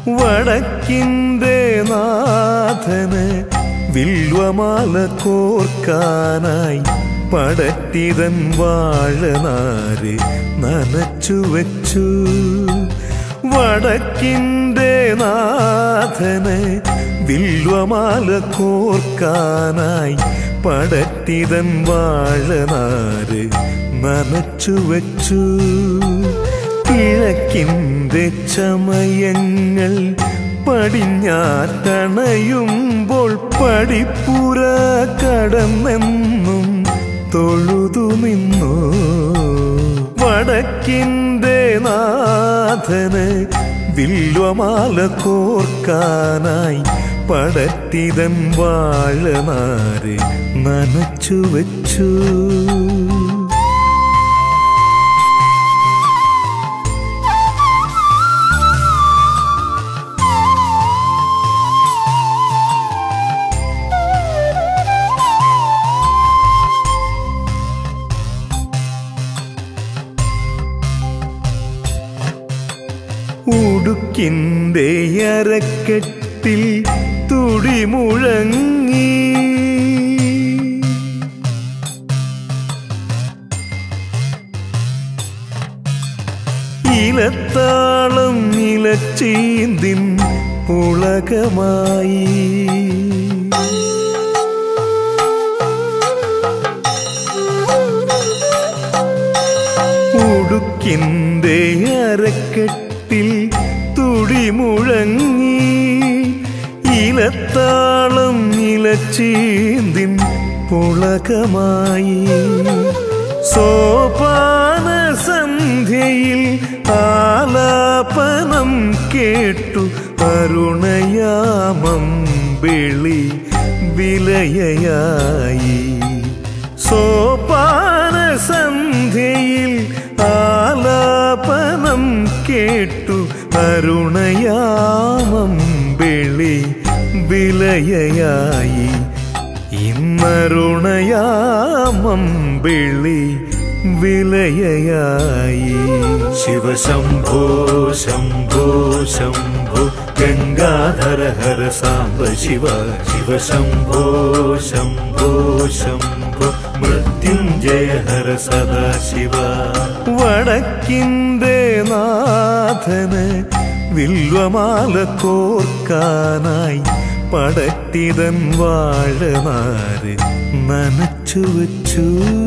വടക്കിൻ്റെ നാഥന് വില്വമാല കോർക്കാനായി പടറ്റിതൻ വാഴനാര് നനച്ചു വെച്ചു വടക്കിൻ്റെ നാഥന് വില്വമാല കോർക്കാനായി പടറ്റിതൻ വാഴനാര് നനച്ചു വെച്ചു കിഴക്കിൻ്റെ ചമയങ്ങൾ പടിഞ്ഞാറ്റണയുമ്പോൾ പടിപ്പുര കടന്നെന്നും തൊഴുതു നിന്നു വടക്കിൻ്റെ നാഥന് വില്വമാല കോർക്കാനായി പടറ്റിതൻ വാഴനാര് നനച്ചു വെച്ചു ഉടുക്കിൻ്റെ അരക്കെട്ടിൽ തുടി മുഴങ്ങി ഇലത്താളം ഇലച്ചീന്തിൻ പുളകമായി ഉടുക്കിൻ്റെ അരക്കെട്ടിൽ തുടി മുഴങ്ങി ഇലത്താളം ഇലച്ചീന്തിൻ പുളകമായി സോപാന സന്ധ്യയിൽ ആലാപനം കേട്ടു അരുണയാമം വിളി വിലയായി സോപാന സന്ധ്യയിൽ ആലാപനം കേട്ടു അരുണയാമം വിളി വിലയായി ഇന്നരുണയാമം വിളി വിലയായി ശിവശംഭോ ശംഭോ ശംഭോ ഗംഗാധര ഹര സാംബ ശിവ ശിവശംഭോ ശംഭോ ശംഭോ മൃത്യുഞ്ജയ ഹര സദാശിവ വടക്കിൻ്റെ നാഥന് വില്വമാല കോർക്കാനായി പടറ്റിതൻ വാഴനാര് നനച്ചു വച്ചു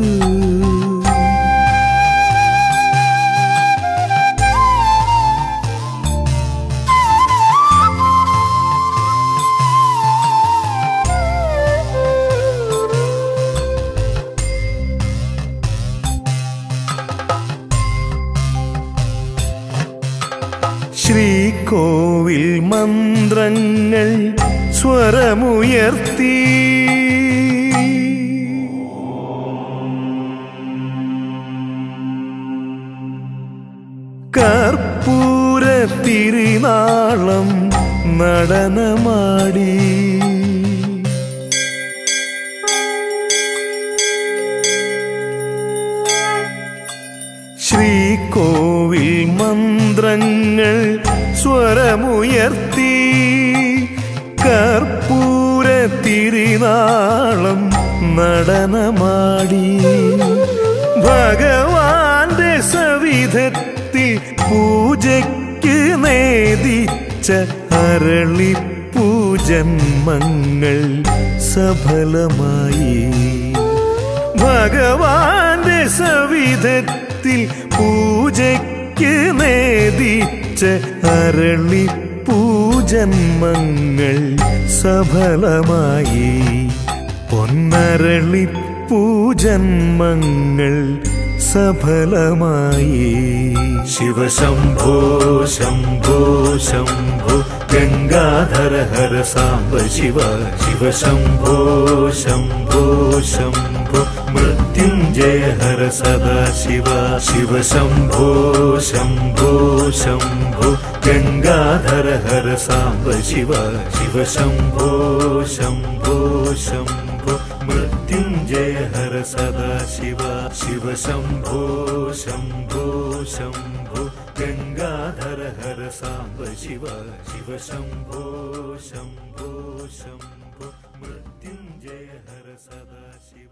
ശ്രീകോവിൽ മന്ത്രങ്ങൾ സ്വരമുയർത്തി കർപ്പൂര തിരുനാളം നടനമാടി ശ്രീകോവിൽ മന്ത്രങ്ങൾ സ്വരമുയർത്തി കർപ്പൂര തിരുനാളം നടനമാടി ഭഗവാന്റെ സവിധത്തിൽ പൂജയ്ക്ക് നേദിച്ച അരളിപ്പൂജന്മങ്ങൾ സഫലമായി ഭഗവാന്റെ സവിധത്തിൽ പൂജയ്ക്ക് നേദിച്ച അരളിപ്പൂജന്മങ്ങൾ സഫലമായി പൊന്നരളി പൂജന്മങ്ങൾ സഫലമായി ശിവശംഭോ ശംഭോ ശംഭോ ഗംഗാധര ഹര സാംബ ശിവ ശിവശംഭോ ശംഭോ ശംഭോ മൃത്യുഞ്ജയ ഹര സദാശിവ ശിവശംഭോ ശംഭോ ശംഭോ ഗംഗാധര ഹര സാംബ ശിവ ശിവശംഭോ ശംഭോ ശംഭോ മൃത്യുഞ്ജയ ഹര സദാശിവ ശിവശംഭോ ശംഭോ ശംഭോ ഗംഗാധര ഹര സാംബ ശിവ ശിവ ശംഭോ ശംഭോ ശംഭോ മൃത്യുഞ്ജയ ഹര സദാശിവ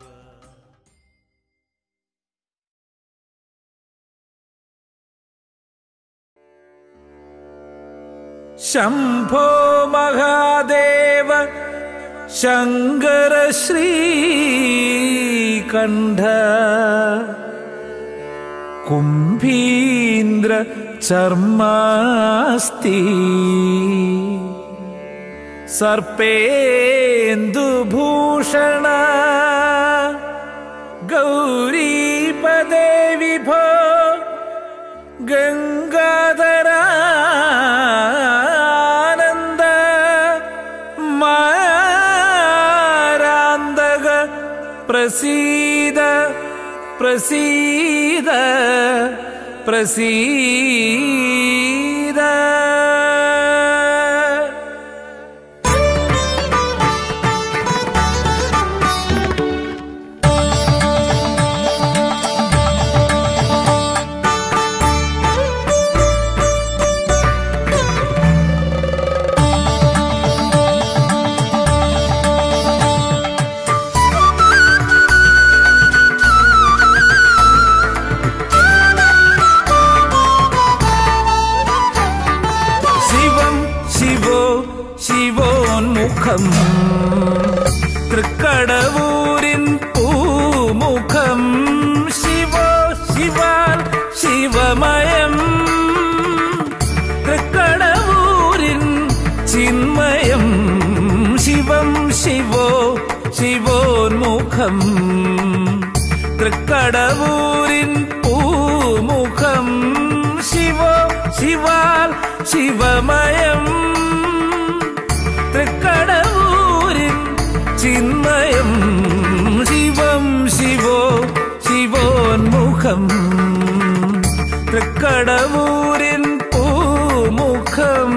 ശംഭോ മഹാദേവ ശങ്കര ശ്രീകണ്ഠ കുംഭീന്ദ്ര ചർമാസ്തി സർപ്പേന്ദുഭൂഷണ ഗൗരീപദേ വിഭോ ഗംഗാധരാനന്ദ മാരാന്തക പ്രസീദ പ്രസീദ പ്രസീദ ശിവം ശിവോ ശിവോന്മുഖം തൃക്കടവൂരിൻ പൂമുഖം ശിവോ ശിവാൽ ശിവമയം തൃക്കടവൂരിൻ ചിന്മയം ശിവം ശിവോ ശിവോന്മുഖം തൃക്കടവൂരിൻ പൂമുഖം ശിവോ ശിവാൽ ശിവമയം തൃക്കടവൂരിൻ ചിന്മയം ശിവം ശിവോ ശിവോന്മുഖം തൃക്കടവൂരിൻ പൂമുഖം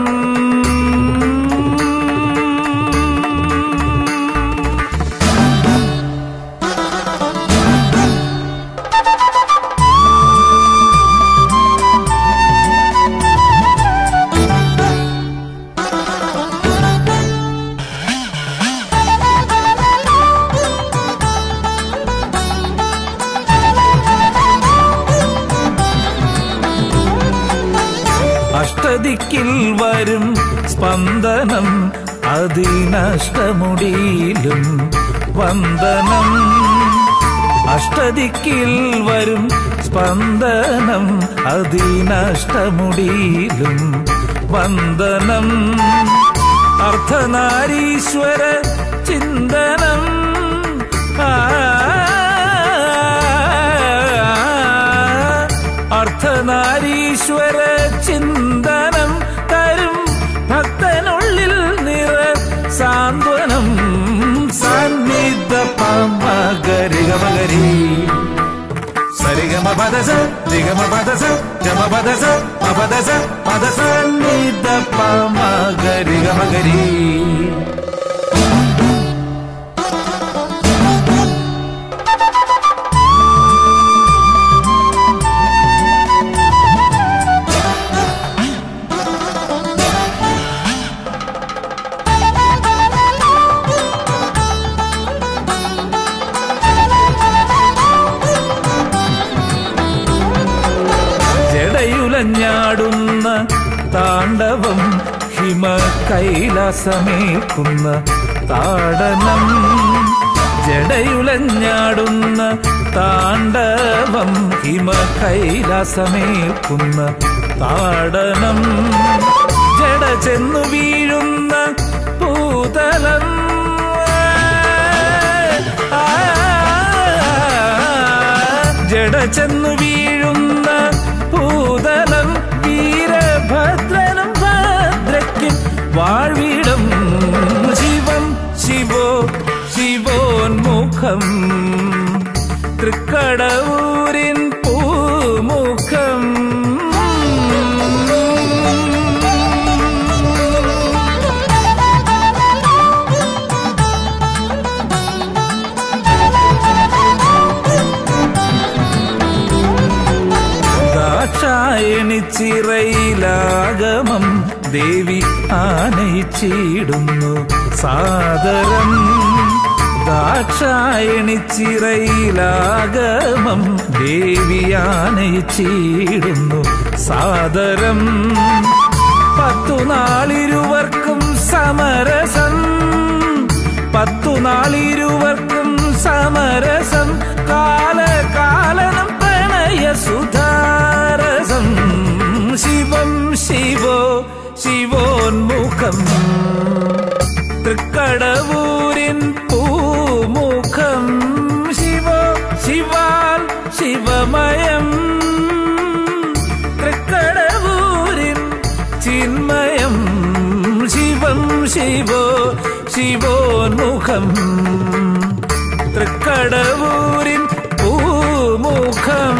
അഷ്ടദിക്കിൽ വരും സ്പന്ദനം അതിനഷ്ടമുടിയിലും വന്ദനം അഷ്ടദിക്കിൽ വരും സ്പന്ദനം അതിനഷ്ടമുടിയിലും വന്ദനം അർദ്ധനാരീശ്വര ചിന്തനം ആ അർദ്ധനാരീശ്വര ചിന്തനം തരും ഭക്തനുള്ളിൽ നിറ സാന്ത്വനം സന്നിധ പമകരികമകരി സരിഗമ പദസ നിഗമ പദസ ഗമ പദസ മപദസ പദസ നിധ പമകരികമകരി ജടയുലഞ്ഞാടുന്ന താണ്ഡവം ഹിമ കൈലാസമേക്കുന്ന താടനം ജടയുലഞ്ഞാടുന്ന താണ്ഡവം ഹിമ കൈലാസമേക്കുന്ന താടനം ജട ചെന്നു വീഴുന്ന പൂതലം ജട ചെന്നു വീഴുന്ന ഭൂതലം വീരഭദ്രനും ഭദ്രയ്ക്കും വാഴ്വിടം ശിവം ശിവോ ശിവോന്മുഖം തൃക്കടവൂരിൻ പൂമുഖം ദാക്ഷായണി ദാക്ഷായണിച്ചിറയിലാഗമം ദേവി ആനയിച്ചിടുന്നു സാദരം ദാക്ഷായണിച്ചിറയിലാഗമം ദേവി ആനയിച്ചിടുന്നു സാദരം പത്തു നാളിരുവർക്കും സമരസം പത്തു നാളിരുവർക്കും സമരസം കാലകാലനം പ്രണയ സുധാരസം ശിവം ശിവോ ശിവോന്മുഖം തൃക്കടവൂരിൻ പൂമുഖം ശിവോ ശിവാൽ ശിവമയം തൃക്കടവൂരിൻ ചിന്മയം ശിവം ശിവോ ശിവോന്മുഖം തൃക്കടവൂരിൻ പൂമുഖം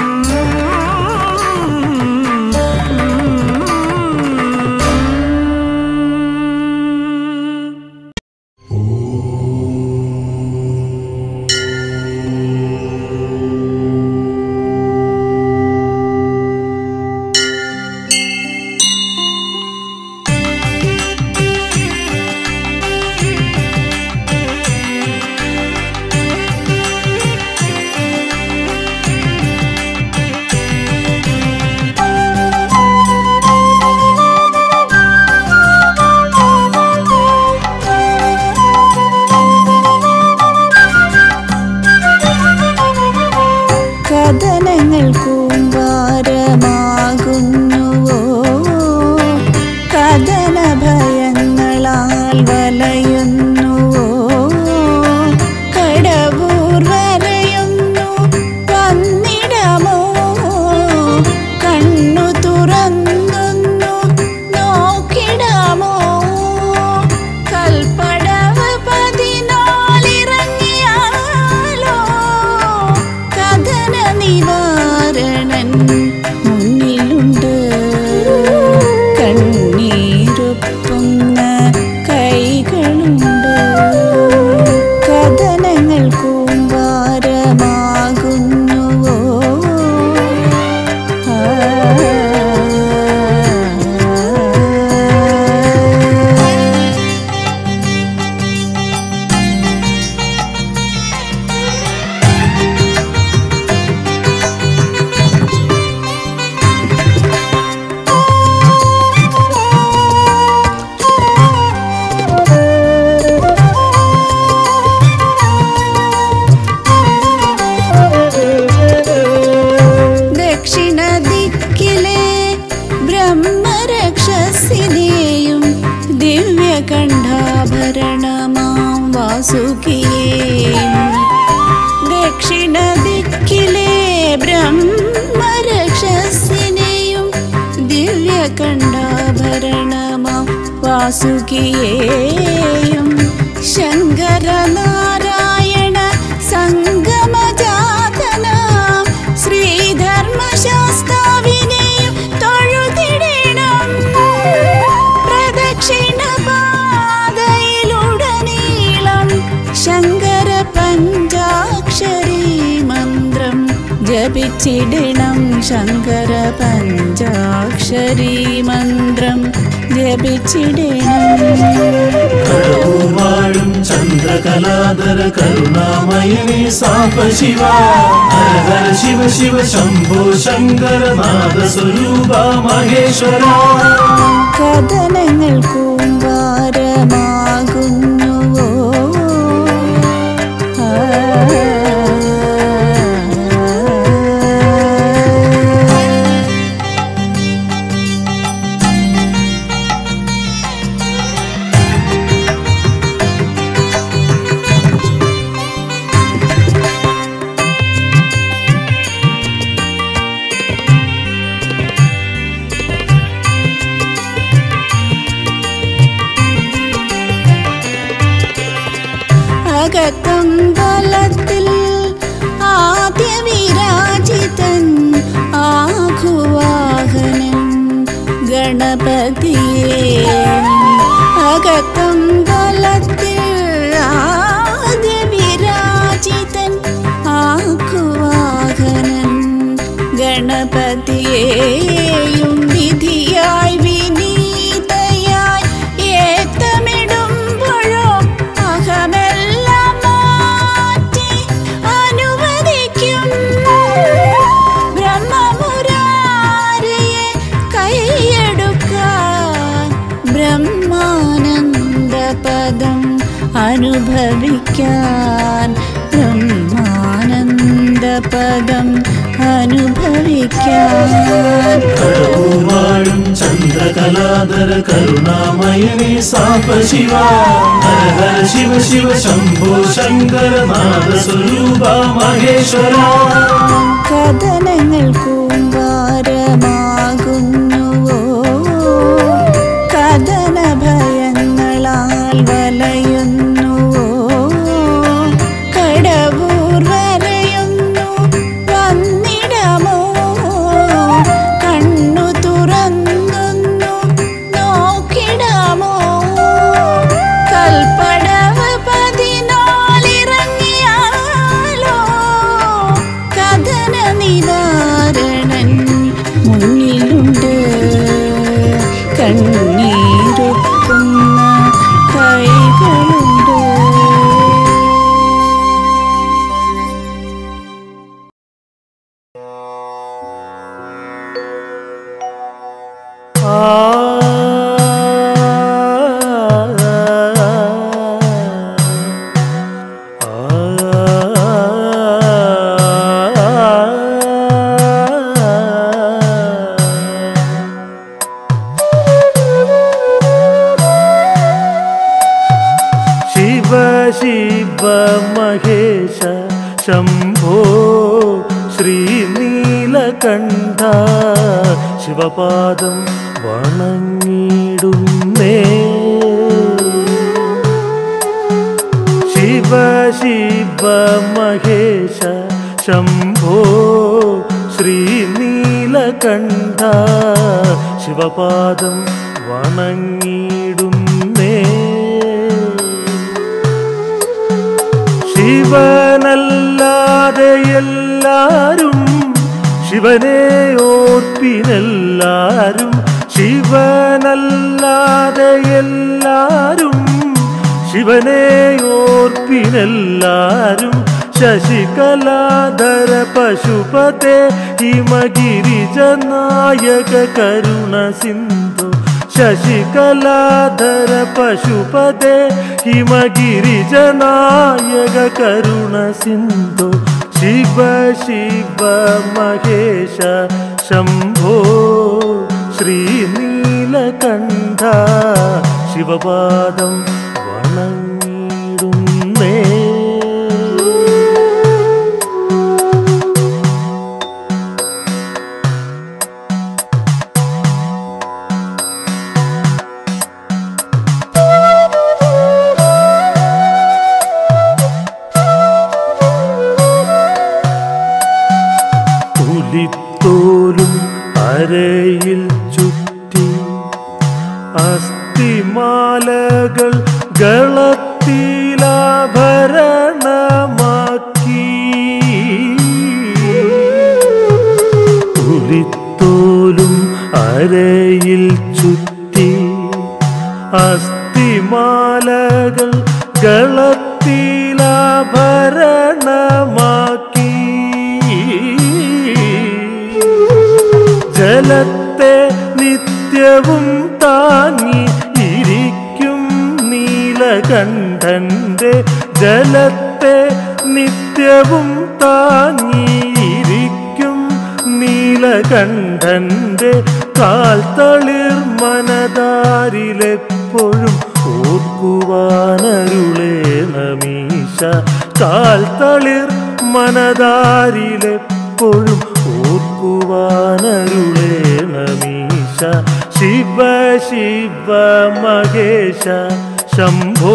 കഥനങ്ങൾ കൂമ്പാരമാകുന്നുവോ കഥന ഭയങ്ങളാൽ വലയുന്നുവോ കടവൂർ വരയുന്നു വന്നിടമോ കണ്ണു തുറന്നൊന്നു നോക്കിടാമോ കൽപ്പടവ് പതിനാലിറങ്ങിയാലോ കഥന നിവാരണൻ മുന്നിലുണ്ട് കണ്ണീരൊപ്പുന്ന കൈകളുണ്ട് കഥനങ്ങൾ കൂമ്പാരമാകുന്നുവോ ആ ദക്ഷിണ ദിക്കിലെ ബ്രഹ്മരക്ഷസിനെയും ദിവ്യകണ്ഠാഭരണമാം വാസുകിയെയും ദക്ഷിണ ദിക്കിലെ ബ്രഹ്മരക്ഷസിനെയും ദിവ്യകണ്ഠാഭരണമാം വാസുകിയെയും ശങ്കരനാരായണ സംഗമജാതനാം ശ്രീധർമ്മശാസ്താവിനെയും തൊഴുതിടണം പ്രദക്ഷിണ പാതയിലുടനീളം ശങ്കര പഞ്ചാക്ഷരി മന്ത്രം ജപിച്ചിടണം ശങ്കര പഞ്ചാക്ഷരി മന്ത്രം ജപിച്ചിടണം കടവുവാഴും ചന്ദ്രകലാധര കരുണാമയനേ സാപ ശിവ ഹര ഹര ശിവ ശിവ ശംഭോ ശങ്കര നാദ സ്വരൂപ മഹേശ്വര കഥനങ്ങൾ കൂമ്പാരമാകുന്നുവോ ആ. അകത്തമ്പലത്തിൽ ആദ്യ വിരാജിതൻ ആഘുവാഹനൻ ഗണപതിയെ അകത്തമ്പലത്തിൽ ആദ്യ വിരാജിതൻ ആഘുവാഹനൻ ഗണപതിയെ ഗണപതിയെയും വിധിയായി വിനീതയായി ഏത്തമിടുമ്പോഴോ അഹമെല്ലാം മാറ്റി അനുവദിക്കും ബ്രഹ്മമുരാരിയെ കൈയെടുക്കാൻ ബ്രഹ്മാനന്ദ പദം അനുഭവിക്കാൻ ബ്രഹ്മാനന്ദ പദം അനുഭവിക്കാൻ കടവുവാഴും ചന്ദ്രകലാധര കരുണാമയനേ സാപ ശിവ ഹര ഹര ശിവ ശിവ ശംഭോ ശങ്കര നാദ സ്വരൂപ മഹേശ്വര കഥനങ്ങൾ കൂമ്പാരമാകുന്നുവോ കഥന ഭയങ്ങളാൽ വലയുന്നുവോ കടവൂർ വരയുന്നു വന്നിടമോ കണ്ണു തുറന്നൊന്നു നോക്കിടമോ കൽപ്പടവ് പതിനാലിറങ്ങിയാലോ കഥന നിവാരണൻ മുന്നിലുണ്ട് കണ്ണീരൊക്കുന്ന കൈകളുണ്ട് ശിവ ശിവ മഹേശ ശംഭോ ശ്രീനീലകണ്ഠ ശിവപാദം വണങ്ങിടുന്നേ ശിവ ശിവ മഹേശ ശംഭോ ശ്രീനീലകണ്ഠ ശിവപാദം വണങ്ങിടുന്നേ ശിവനല്ലാതെ എല്ലാരും ശിവനെ ഓർപ്പിനെല്ലാരും ശിവനല്ലാതെ എല്ലാരും ശിവനെ ഓർപ്പിനെല്ലാരും ശശികലാധര പശുപതേ ഹിമഗിരിജ നായക കരുണ സിന്ധു ശശികലാധര പശുപതേ ഹിമഗിരിജ നായക കരുണ സിന്ധു ശിവ ശിവ മഹേശ ശംഭോ ശ്രീനീലകണ്ഠ ശിവപാദം വണങ്ങിടുന്നേ പുലിത്തോലും അരയിൽ ചുറ്റി അസ്ഥിമാലകൾ ഗളത്തിലാഭരണമാക്കി പുലിത്തോലും അരയിൽ ചുറ്റി അസ്ഥിമാലകൾ ഗളത്തിലാഭരണമാക്കി ജലത്തെ നിത്യവും താങ്ങി ഇരിക്കും നീലകണ്ഠന്റെ ജലത്തെ നിത്യവും താങ്ങിയിരിക്കും നീലകണ്ഠന്റെ കാൽത്തളിർ മനതാരിലെപ്പോഴും ഓർക്കുവാനരുളേ നമീശ കാൽത്തളിർ മനതാരിലെപ്പോഴും ഓർക്കുവാനരുളേ നമീശ ശിവ ശിവ മഹേശ ശംഭോ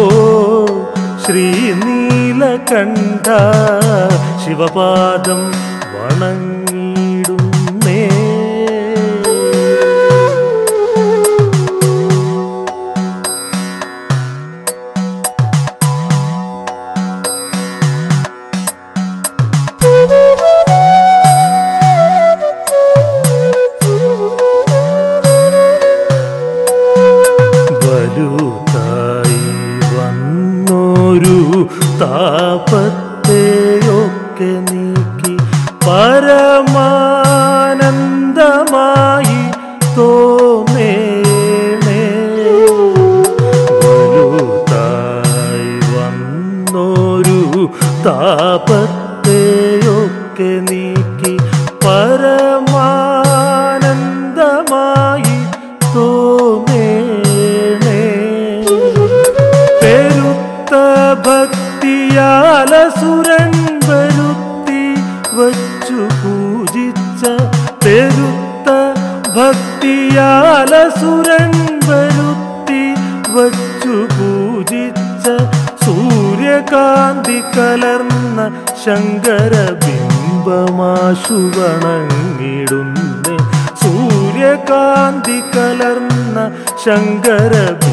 ശ്രീനീലകണ്ഠ ശിവപാദം വണങ്ങിടുന്നേ പരമാനന്ദമായി തോന്നേണേ പെരുത്ത ഭക്തിയാലസുരൻ വരുത്തി വച്ചു പൂജിച്ച പെരുത്ത ഭക്തിയാലസുരൻ വരുത്തി വച്ചു പൂജിച്ച സൂര്യകാന്തി കലർന്ന ശങ്കര ബിംബമാശുവണങ്ങിടുന്നേ സൂര്യകാന്തി കലർന്ന ശങ്കര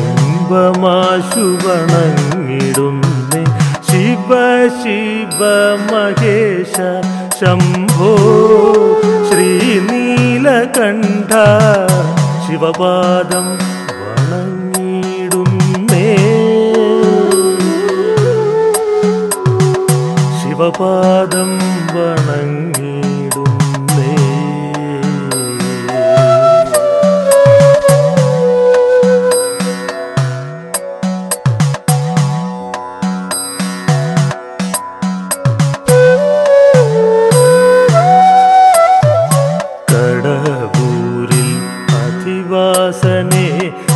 ബിംബമാശുവണങ്ങിടുന്നേ ശിവ ശിവ മഹേശ ശംഭോ ശ്രീനീലകണ്ഠ ശിവപാദം വണങ്ങിടുന്നേ ശിവപാദം വണങ്ങിടുന്നേ കടവൂരിൽ അധിവാസനെ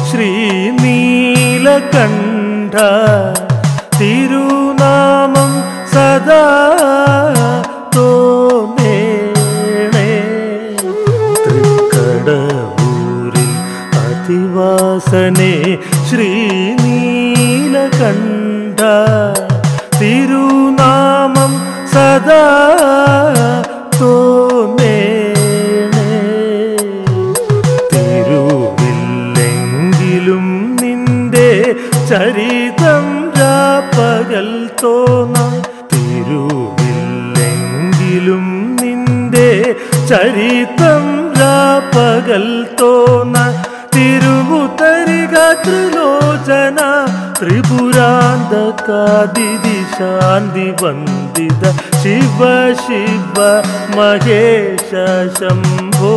ശ്രീനീലകണ്ഠ തിരുനാമം സദാ തോന്നേണേ തൃക്കടവൂരിൽ അധിവാസനെ ശ്രീനീലകണ്ഠ തിരുനാമം സദാ തോന്നേണേ തിരുവില്ലെങ്കിലും നിന്റെ ചരിതം രാപ്പകൽ തോന്നാം തിരുവില്ലെങ്കിലും നിന്റെ ചരിതം രാപ്പകൽ തോന്നാം തിരുവുതരിക ത്രിലോചന ത്രിപുരാന്തകാദിതി ശാന്തി വന്ദിത ശിവ ശിവ മഹേശ ശംഭോ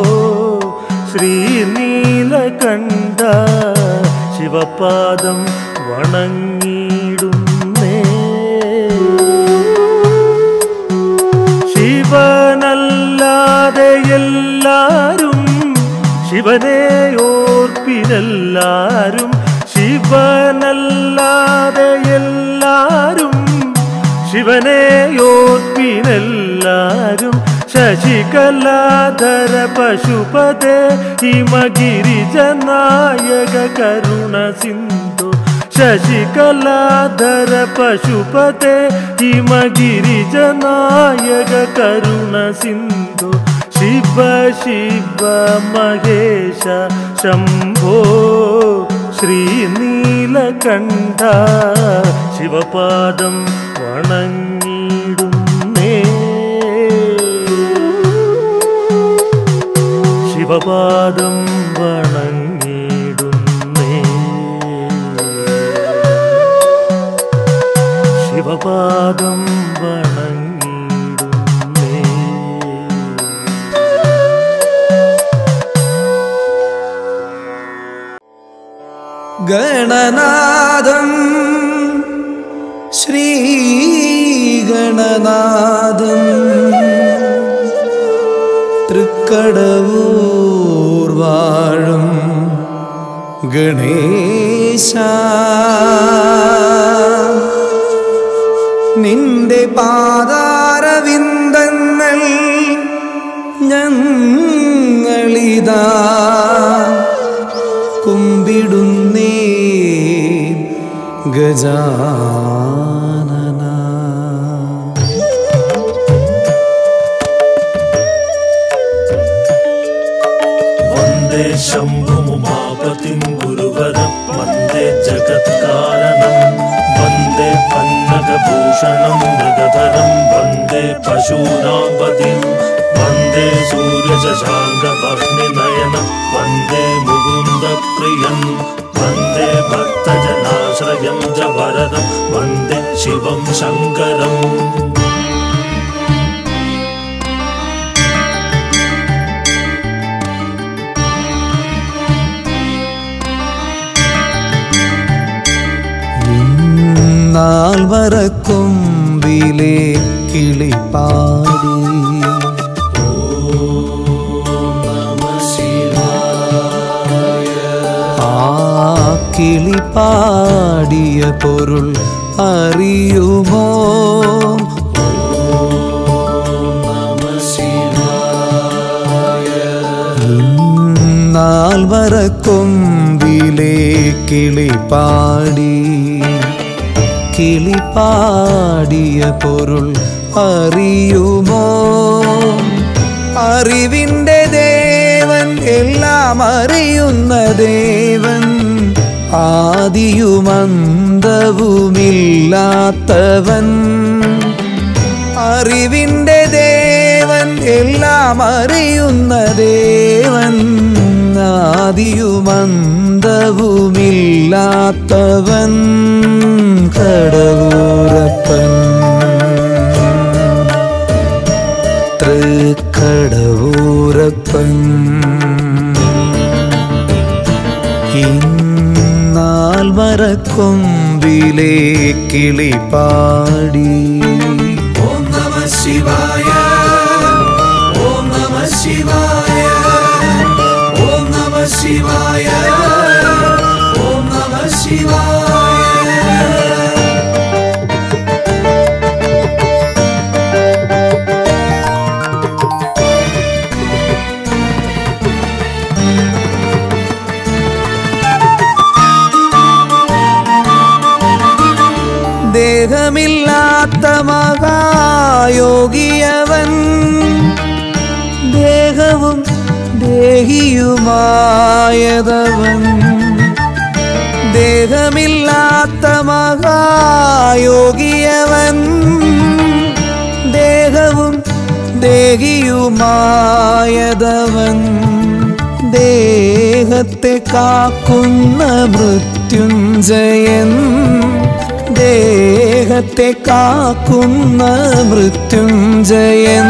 ശ്രീനീലകണ്ഠ ശിവപാദം വണങ്ങിടുന്നേ ശിവനല്ലാതെ എല്ലാരും ശിവനെ ഓർപ്പിനെല്ലാരും ശിവനല്ലാതെ എല്ലാരും ശിവനെ ഓർപ്പിനെല്ലാരും ശശികലാധര പശുപതേ ഹിമഗിരിജനായക കരുണ സിന്ധു ശശികലാധര പശുപതേ ഹിമഗിരിജനായക കരുണ സിന്ധു ശിവ ശിവ മഹേശ ശംഭോ ശ്രീനീലകണ്ഠ ശിവപാദം വണങ്ങിടുന്നേ ശിവപാദം വണങ്ങിടുന്നേ ശിവപാദം വണങ്ങിടുന്നേ ഗണനാഥം ശ്രീഗണനാഥം തൃക്കടവൂർ വാഴും ഗണേശ നിന്റെ പാതാരവിന്ദങ്ങൾ ഞങ്ങളിതാ കുമ്പിടുന്നേ ഗജാനന വന്ദേ ശംഭുമുമാപതിം ഗുരുവരം വന്ദേ ജഗത്കാരണം വന്ദേ പന്നകഭൂഷണം മൃഗധരം വന്ദേ പശൂനാപതിം വന്ദേ സൂര്യശാങ്കവർണിനയനം വന്ദേ മുകുന്ദപ്രിയം വന്ദേ ഭക്തജനാശ്രയം ച വരദം വന്ദേ ശിവം ശങ്കരം നാൽവരക്കൊമ്പിലെ കിളിപ്പാടി ഓ കിളി പാടിയ പൊരുൾ അറിയുമോ നാൽവരക്കൊമ്പിലെ കിളി പാടി കിളി പാടിയ പൊരുൾ അറിയുമോ അറിവിൻ്റെ ദേവൻ എല്ലാം അറിയുന്ന ദേവൻ ആദിയുമന്തവുമില്ലാത്തവൻ അറിവിൻ്റെ ദേവൻ എല്ലാം അറിയുന്ന ദേവൻ ആദിയുമന്തവുമില്ലാത്തവൻ കടവൂരപ്പൻ തൃക്കടവൂരപ്പൻ ഇന്നാൽ മരക്കൊമ്പിലെ കിളി പാടി ഓം നമ ശിവായ ഓം നമ ശിവായ ഓം നമ ശിവായ ഓം നമ ശിവായ ദേഹമില്ലാത്ത മഹായോഗിയവൻ ദേഹവും ദേഹിയുമായതവൻ ദേഹമില്ലാത്ത മഹായോഗിയവൻ ദേഹവും ദേഹിയുമായതവൻ ദേഹത്തെ കാക്കുന്ന മൃത്യുഞ്ജയൻ ദേഹത്തെ കാക്കുന്ന മൃത്യുഞ്ജയൻ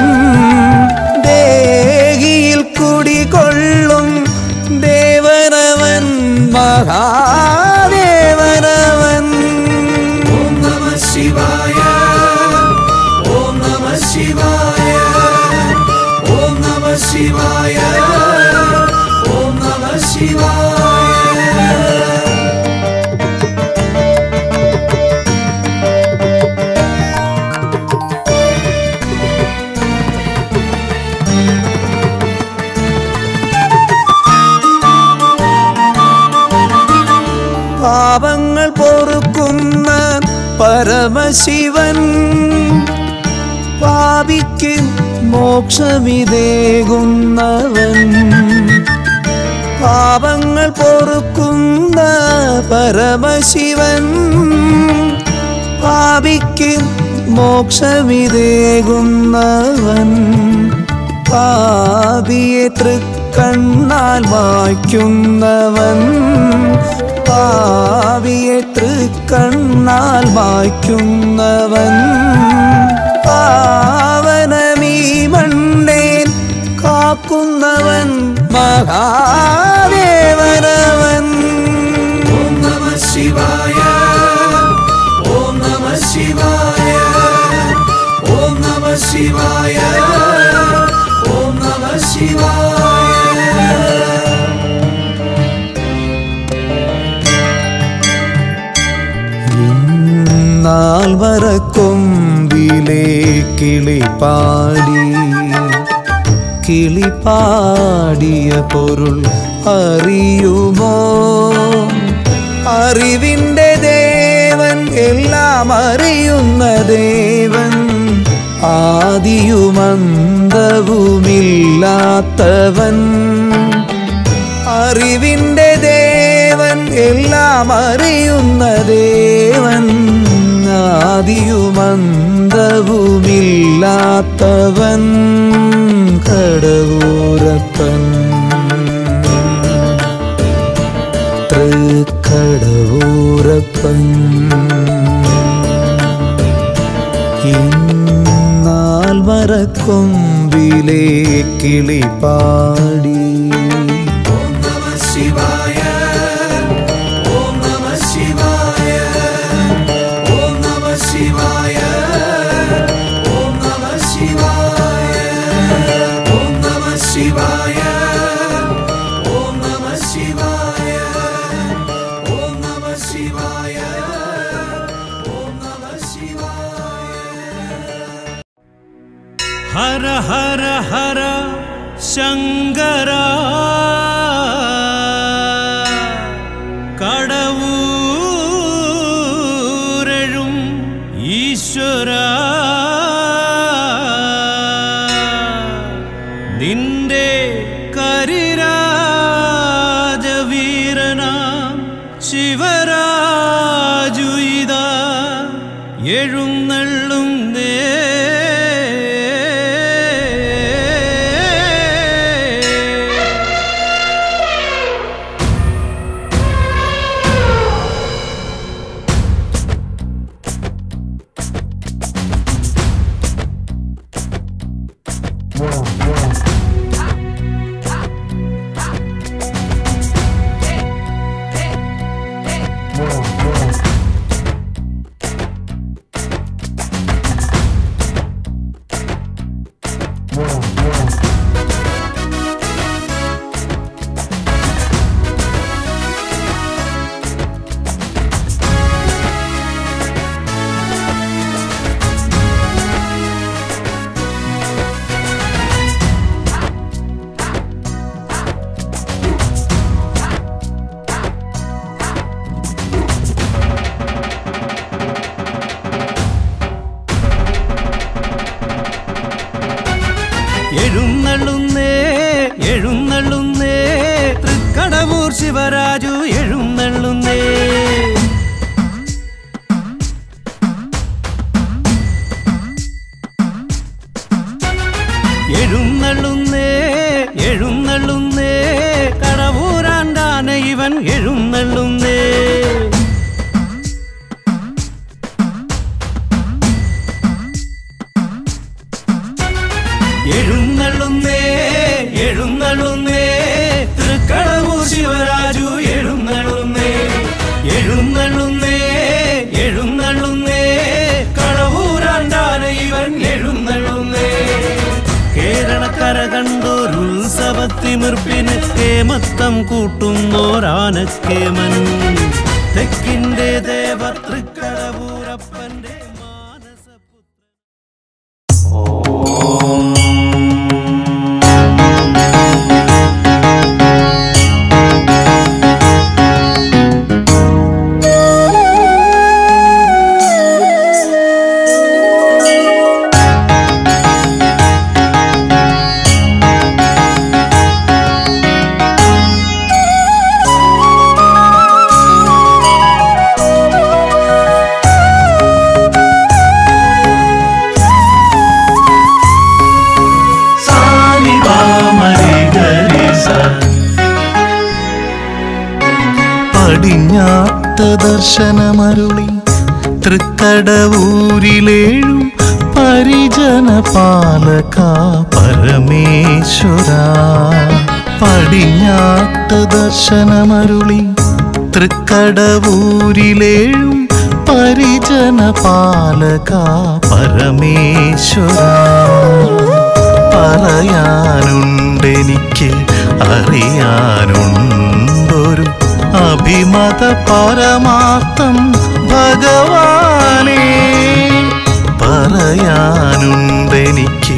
ദേഹിയിൽ കുടികൊള്ളും ദേവനവൻ മഹാദേവനവൻ ഓം നമ ശിവായ ഓം നമ ശിവായ ഓം നമ ശിവായ ഓം നമ ശിവായ പാപങ്ങൾ പൊറുക്കുന്ന പരമശിവൻ പാപിക്ക് മോക്ഷമിതേകുന്നവൻ പാപങ്ങൾ പൊറുക്കുന്ന പരമശിവൻ പാപിക്ക് മോക്ഷമിതേകുന്നവൻ പാപിയെ തൃക്കണ്ണാൽ മായ്ക്കുന്നവൻ പാവിയെ തൃക്കണ്ണാൽ മായ്ക്കുന്നവൻ പാവനമീ മണ്ണേൻ കാക്കുന്നവൻ മഹാദേവനവൻ ഓം നമ ശിവായ ഓം നമ ശിവായ ഓം നമ ശിവായ ഓം നമ ശിവായ നാൽവരക്കൊമ്പിലെ കിളി പാടി കിളി പാടിയ പൊരുൾ അറിയുമോ അറിവിൻ്റെ ദേവൻ എല്ലാം അറിയുന്ന ദേവൻ ആദിയുമന്തവുമില്ലാത്തവൻ അറിവിൻ്റെ ദേവൻ എല്ലാം അറിയുന്ന ദേവൻ ആദിയുമന്തവുമില്ലാത്തവൻ കടവൂരപ്പൻ തൃക്കടവൂരപ്പൻ ഇന്നാൽ മരക്കൊമ്പിലെ കിളി പാടി ഓം നമ ശിവായ ഓം നമ ശിവായ ഓം നമ ശിവായ ഓം നമ ശിവായ ഓം നമ ശിവായ ഓം നമ ശിവായ ഓം ശങ്കര കടവൂരഴും ഈശ്വര നിന്റെ കരിരാജവീരനാം ശിവരാജുയിത എഴുന്നള്ളും നേ എഴുന്നള്ളുന്നേ എഴുന്നള്ളുന്നേ തൃക്കടവൂർ ശിവരാജു എഴുന്നള്ളുന്നേ എഴുന്നള്ളുന്നേ എഴുന്നള്ളുന്നേ കടവൂരാണ്ടാന ഇവൻ എഴുന്നള്ളുന്നേ എഴുന്നള്ളുന്നേ എഴുന്നള്ളുന്നേ തൃക്കടവൂർ ശിവരാജു എഴുന്നള്ളുന്നേ എഴുന്നള്ളുന്നേ എഴുന്നള്ളുന്നേ കടവൂരാണ്ടാന ഇവൻ എഴുന്നള്ളുന്നേ കേരളക്കര കണ്ടോരുത്സവത്തിമിർപ്പിന് കേമത്തം കൂട്ടുന്നോരാനക്കേമൻ തെക്കിന്റെ ദേവ തൃക്കടവൂരപ്പന്റെ മാനസപുത്ര പടിഞ്ഞാത്ത ദർശനമരുളി തൃക്കടവൂരിലേഴും പരിജന പാലക പരമേശ്വര പടിഞ്ഞാത്ത ദർശനമരുളി തൃക്കടവൂരിലേഴും പരിജന പാലക പരമേശ്വര പറയാനുണ്ടെനിക്ക് അറിയാനുണ്ടൊരു അഭിമത പരമാർത്ഥം ഭഗവാനേ പറയാനുണ്ടെനിക്ക്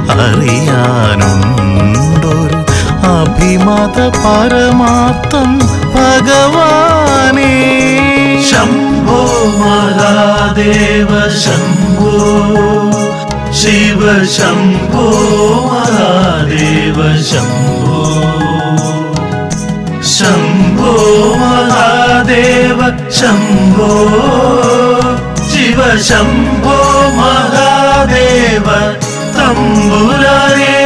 അറിയാനുണ്ടൊരു അഭിമത പരമാർത്ഥം ഭഗവാനേ ശംഭോ മഹാദേവ ശംഭോ ശിവ ശംഭോ മഹാദേവ ശംഭോ ശംഭോ മഹാദേവ ശംഭോ ശിവ ശംഭോ മഹാദേവ തമ്പുരാനേ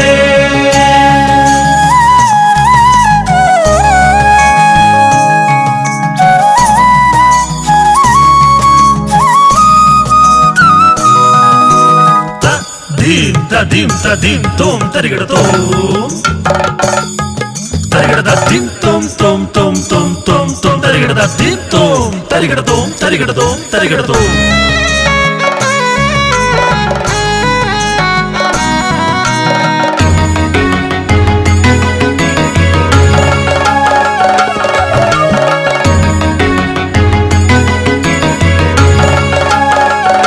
ധീം തധീം തധീം തോം തരികട തോം തരികട തധീം തോം തോം തോം തോം തോം തോം തരികട തധീം തോം തരികട തോം തരികട തോം തരികട തോം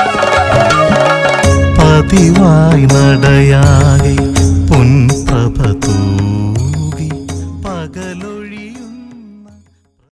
പതിവായി നടയാകെ പൊൻപ്രഭ പകലൊഴി